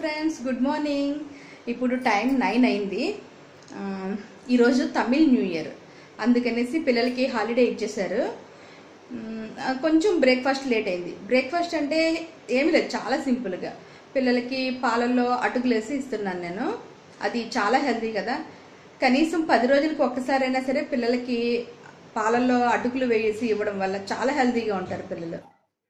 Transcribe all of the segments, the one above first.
friends good morning ఇప్పుడు time nine అయింది ఆ, ఈరోజు తమిళ్ న్యూ ఇయర్ అందుకనేసి పిల్లలకి హాలిడే ఇచ్చేశారు మ్, ఆ, కొంచెం బ్రేక్ఫాస్ట్ లేట్ అయింది బ్రేక్ఫాస్ట్ అంటే ఏమీ లేదు చాలా సింపుల్గా పిల్లలకి పాలల్లో అటుకులేసి ఇస్తున్నాను నేను అది చాలా హెల్తీ కదా కనీసం పది రోజులకు ఒక్కసారైనా సరే పిల్లలకి పాలల్లో అటుకులు వేసి ఇవ్వడం వల్ల చాలా హెల్తీగా ఉంటారు పిల్లలు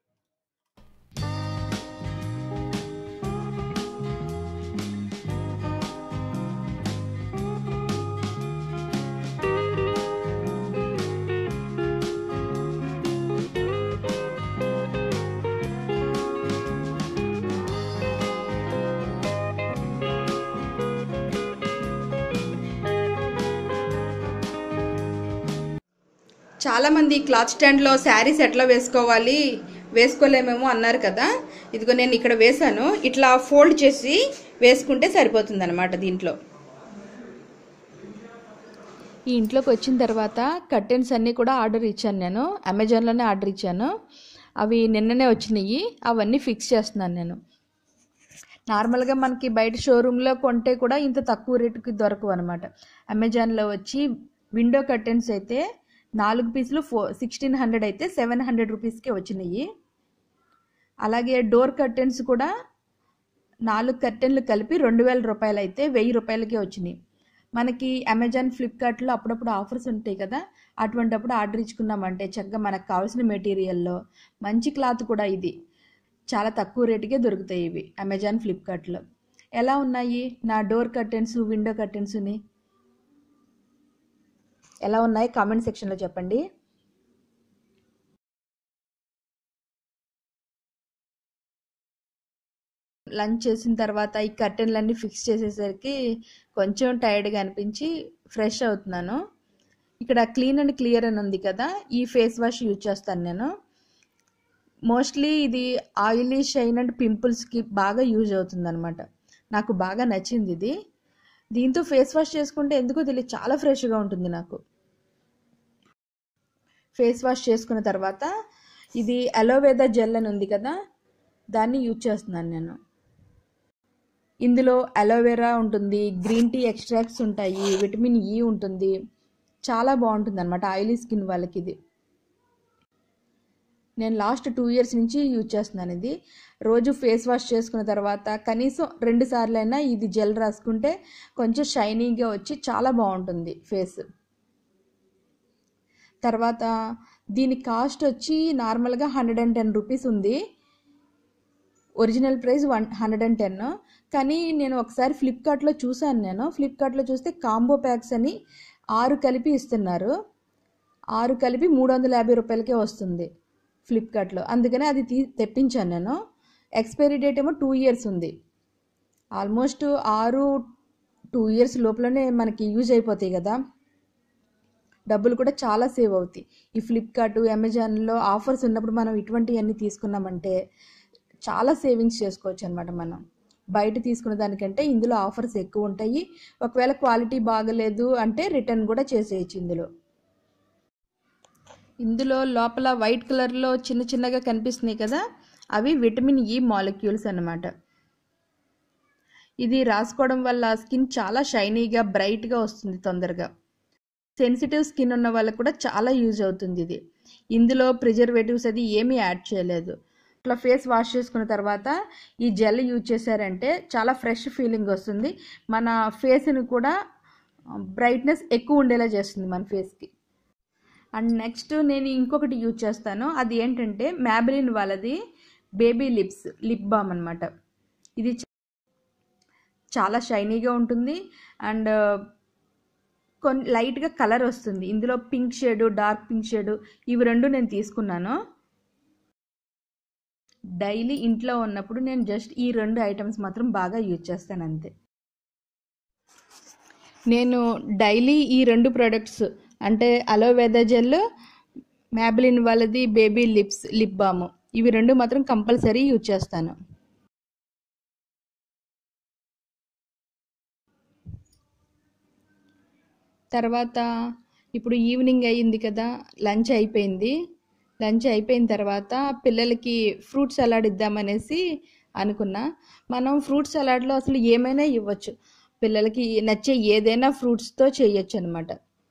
చాలా మంది క్లాత్ స్టాండ్లో శారీస్ ఎట్లా వేసుకోవాలి వేసుకోలేమేమో అన్నారు కదా ఇదిగో నేను ఇక్కడ వేశాను ఇట్లా ఫోల్డ్ చేసి వేసుకుంటే సరిపోతుంది అనమాట దీంట్లో ఈ ఇంట్లోకి వచ్చిన తర్వాత కర్టెన్స్ అన్నీ కూడా ఆర్డర్ ఇచ్చాను నేను అమెజాన్లోనే ఆర్డర్ ఇచ్చాను అవి నిన్ననే వచ్చినాయి అవన్నీ ఫిక్స్ చేస్తున్నాను నేను నార్మల్గా మనకి బయట షోరూంలో కొంటే కూడా ఇంత తక్కువ రేటుకి దొరకవు అనమాట అమెజాన్లో వచ్చి విండో కర్టెన్స్ అయితే నాలుగు పీసులు ఫో సిక్స్టీన్ హండ్రెడ్ అయితే సెవెన్ హండ్రెడ్ రూపీస్కే వచ్చినాయి అలాగే డోర్ కర్టెన్స్ కూడా నాలుగు కర్టెన్లు కలిపి రెండు వేల రూపాయలు అయితే వెయ్యి రూపాయలకే వచ్చినాయి మనకి అమెజాన్ ఫ్లిప్కార్ట్లో అప్పుడప్పుడు ఆఫర్స్ ఉంటాయి కదా అటువంటప్పుడు ఆర్డర్ ఇచ్చుకున్నామంటే చక్కగా మనకు కావాల్సిన మెటీరియల్లో మంచి క్లాత్ కూడా ఇది చాలా తక్కువ రేటుకే దొరుకుతాయి ఇవి అమెజాన్ ఫ్లిప్కార్ట్లో ఎలా ఉన్నాయి నా డోర్ కర్టెన్స్ విండో కర్టెన్స్ని ఎలా ఉన్నాయి కామెంట్ సెక్షన్లో చెప్పండి లంచ్ చేసిన తర్వాత ఈ కర్టెన్లన్నీ ఫిక్స్ చేసేసరికి కొంచెం టైర్డ్గా అనిపించి ఫ్రెష్ అవుతున్నాను ఇక్కడ క్లీన్ అండ్ క్లియర్ అని ఉంది కదా ఈ ఫేస్ వాష్ యూజ్ చేస్తాను నేను మోస్ట్లీ ఇది ఆయిలీ షైన్ అండ్ పింపుల్స్కి బాగా యూజ్ అవుతుంది అనమాట నాకు బాగా నచ్చింది ఇది దీంతో ఫేస్ వాష్ చేసుకుంటే ఎందుకో తెలియదు చాలా ఫ్రెష్గా ఉంటుంది నాకు ఫేస్ వాష్ చేసుకున్న తర్వాత ఇది అలోవేదా జెల్ అని ఉంది కదా దాన్ని యూజ్ చేస్తున్నాను నేను ఇందులో అలోవెరా ఉంటుంది గ్రీన్ టీ ఎక్స్ట్రాక్ట్స్ ఉంటాయి విటమిన్ ఈ ఉంటుంది చాలా బాగుంటుంది అనమాట ఆయిలీ స్కిన్ వాళ్ళకి ఇది నేను లాస్ట్ టూ ఇయర్స్ నుంచి యూజ్ చేస్తున్నాను ఇది రోజు ఫేస్ వాష్ చేసుకున్న తర్వాత కనీసం రెండు సార్లు అయినా ఇది జెల్ రాసుకుంటే కొంచెం షైనీగా వచ్చి చాలా బాగుంటుంది ఫేస్ తర్వాత దీని కాస్ట్ వచ్చి నార్మల్గా హండ్రెడ్ అండ్ టెన్ రూపీస్ ఉంది original price one hundred and ten కానీ నేను ఒకసారి ఫ్లిప్కార్ట్లో చూశాను నేను ఫ్లిప్కార్ట్లో చూస్తే కాంబో ప్యాక్స్ అని ఆరు కలిపి ఇస్తున్నారు ఆరు కలిపి మూడు వందల యాభై రూపాయలకే వస్తుంది ఫ్లిప్కార్ట్లో అందుకనే అది తీ తెప్పించాను నేను ఎక్స్పైరీ డేట్ ఏమో టూ ఇయర్స్ ఉంది ఆల్మోస్ట్ ఆరు టూ ఇయర్స్ లోపలనే మనకి యూజ్ అయిపోతాయి కదా డబ్బులు కూడా చాలా సేవ్ అవుతాయి ఈ ఫ్లిప్కార్ట్ అమెజాన్లో ఆఫర్స్ ఉన్నప్పుడు మనం ఇటువంటివన్నీ తీసుకున్నామంటే చాలా సేవింగ్స్ చేసుకోవచ్చు అనమాట మనం బయట తీసుకున్న దానికంటే ఇందులో ఆఫర్స్ ఎక్కువ ఉంటాయి ఒకవేళ క్వాలిటీ బాగలేదు అంటే రిటర్న్ కూడా చేసేయచ్చు ఇందులో ఇందులో లోపల వైట్ కలర్లో చిన్న చిన్నగా కనిపిస్తున్నాయి కదా అవి విటమిన్ ఈ మాలిక్యూల్స్ అన్నమాట ఇది రాసుకోవడం వల్ల స్కిన్ చాలా షైనీగా బ్రైట్గా వస్తుంది తొందరగా సెన్సిటివ్ స్కిన్ ఉన్న వాళ్ళకు కూడా చాలా యూజ్ అవుతుంది ఇది ఇందులో ప్రిజర్వేటివ్స్ అది ఏమీ యాడ్ చేయలేదు ఇట్లా ఫేస్ వాష్ చేసుకున్న తర్వాత ఈ జెల్ యూజ్ చేశారంటే చాలా ఫ్రెష్ ఫీలింగ్ వస్తుంది మన ఫేస్ని కూడా బ్రైట్నెస్ ఎక్కువ ఉండేలా చేస్తుంది మన ఫేస్కి అండ్ నెక్స్ట్ నేను ఇంకొకటి యూజ్ చేస్తాను అది ఏంటంటే మ్యాబిలిన్ వాళ్ళది బేబీ లిప్స్ లిప్ బామ్ అనమాట ఇది చ- చాలా షైనీగా ఉంటుంది అండ్ కొన్ని లైట్గా కలర్ వస్తుంది ఇందులో pink shade dark pink shade ఇవి రెండు నేను తీసుకున్నాను డైలీ ఇంట్లో ఉన్నప్పుడు నేను జస్ట్ ఈ రెండు ఐటమ్స్ మాత్రం బాగా యూజ్ చేస్తాను అంతే నేను డైలీ ఈ రెండు ప్రొడక్ట్స్ అంటే అలోవెదా జెల్ మ్యాబిలిన్ వాళ్ళది బేబీ లిప్స్ లిప్ బామ్ ఇవి రెండు మాత్రం కంపల్సరీ యూజ్ చేస్తాను తర్వాత ఇప్పుడు ఈవినింగ్ అయ్యింది కదా లంచ్ అయిపోయింది లంచ్ అయిపోయిన తర్వాత పిల్లలకి ఫ్రూట్ సలాడ్ ఇద్దామనేసి అనుకున్నా మనం ఫ్రూట్ సలాడ్లో అసలు ఏమైనా ఇవ్వచ్చు పిల్లలకి నచ్చే ఏదైనా ఫ్రూట్స్తో చేయొచ్చు అనమాట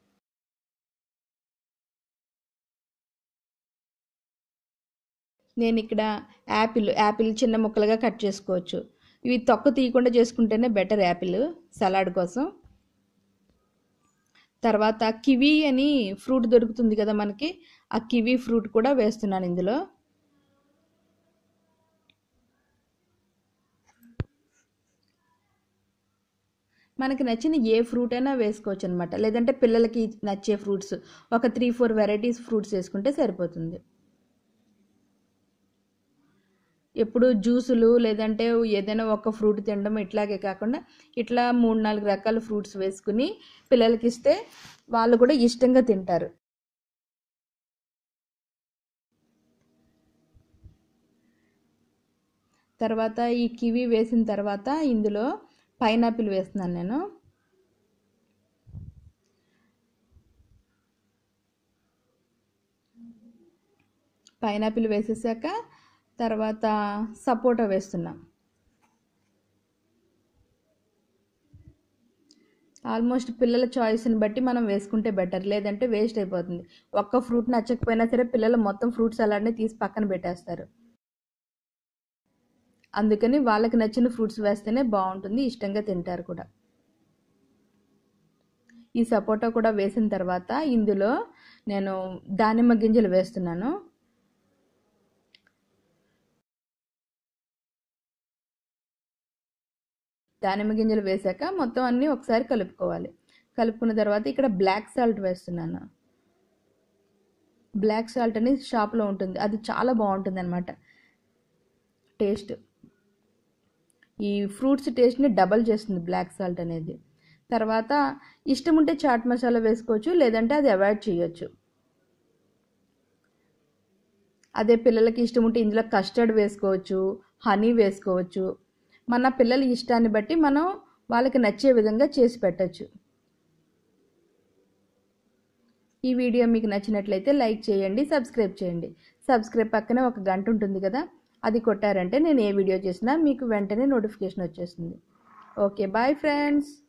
నేను ఇక్కడ యాపిల్ యాపిల్ చిన్న ముక్కలుగా కట్ చేసుకోవచ్చు ఇవి తొక్క తీయకుండా చేసుకుంటేనే బెటర్ యాపిల్ సలాడ్ కోసం తర్వాత కివీ అని ఫ్రూట్ దొరుకుతుంది కదా మనకి ఆ కివీ ఫ్రూట్ కూడా వేస్తున్నాను ఇందులో మనకి నచ్చిన ఏ ఫ్రూట్ అయినా వేసుకోవచ్చు అనమాట లేదంటే పిల్లలకి నచ్చే ఫ్రూట్స్ ఒక త్రీ ఫోర్ వెరైటీస్ ఫ్రూట్స్ వేసుకుంటే సరిపోతుంది ఎప్పుడు జ్యూసులు లేదంటే ఏదైనా ఒక ఫ్రూట్ తినడం ఇట్లాగే కాకుండా ఇట్లా మూడు నాలుగు రకాల ఫ్రూట్స్ వేసుకుని పిల్లలకి ఇస్తే వాళ్ళు కూడా ఇష్టంగా తింటారు తర్వాత ఈ కివి వేసిన తర్వాత ఇందులో పైనాపిల్ వేస్తున్నాను నేను పైనాపిల్ వేసేసాక తర్వాత సపోటా వేస్తున్నా ఆల్మోస్ట్ పిల్లల చాయిస్ని బట్టి మనం వేసుకుంటే బెటర్ లేదంటే వేస్ట్ అయిపోతుంది ఒక్క ఫ్రూట్ నచ్చకపోయినా సరే పిల్లలు మొత్తం ఫ్రూట్ సలాడ్ని తీసి పక్కన పెట్టేస్తారు అందుకని వాళ్ళకి నచ్చిన ఫ్రూట్స్ వేస్తేనే బాగుంటుంది ఇష్టంగా తింటారు కూడా ఈ సపోటా కూడా వేసిన తర్వాత ఇందులో నేను దానిమ్మ గింజలు వేస్తున్నాను దానిమ్మ గింజలు వేసాక మొత్తం అన్నీ ఒకసారి కలుపుకోవాలి కలుపుకున్న తర్వాత ఇక్కడ బ్లాక్ సాల్ట్ వేస్తున్నాను బ్లాక్ సాల్ట్ అని షాప్లో ఉంటుంది అది చాలా బాగుంటుంది అనమాట టేస్ట్ ఈ ఫ్రూట్స్ టేస్ట్ని డబల్ చేస్తుంది బ్లాక్ సాల్ట్ అనేది తర్వాత ఇష్టం ఉంటే చాట్ మసాలా వేసుకోవచ్చు లేదంటే అది అవాయిడ్ చేయొచ్చు అదే పిల్లలకి ఇష్టం ఉంటే ఇందులో కస్టర్డ్ వేసుకోవచ్చు హనీ వేసుకోవచ్చు మన పిల్లల ఇష్టాన్ని బట్టి మనం వాళ్ళకి నచ్చే విధంగా చేసి పెట్టచ్చు ఈ వీడియో మీకు నచ్చినట్లయితే లైక్ చేయండి సబ్స్క్రైబ్ చేయండి సబ్స్క్రైబ్ పక్కనే ఒక గంట ఉంటుంది కదా అది కొట్టారంటే నేను ఏ వీడియో చేసినా మీకు వెంటనే నోటిఫికేషన్ వచ్చేస్తుంది ఓకే బాయ్ ఫ్రెండ్స్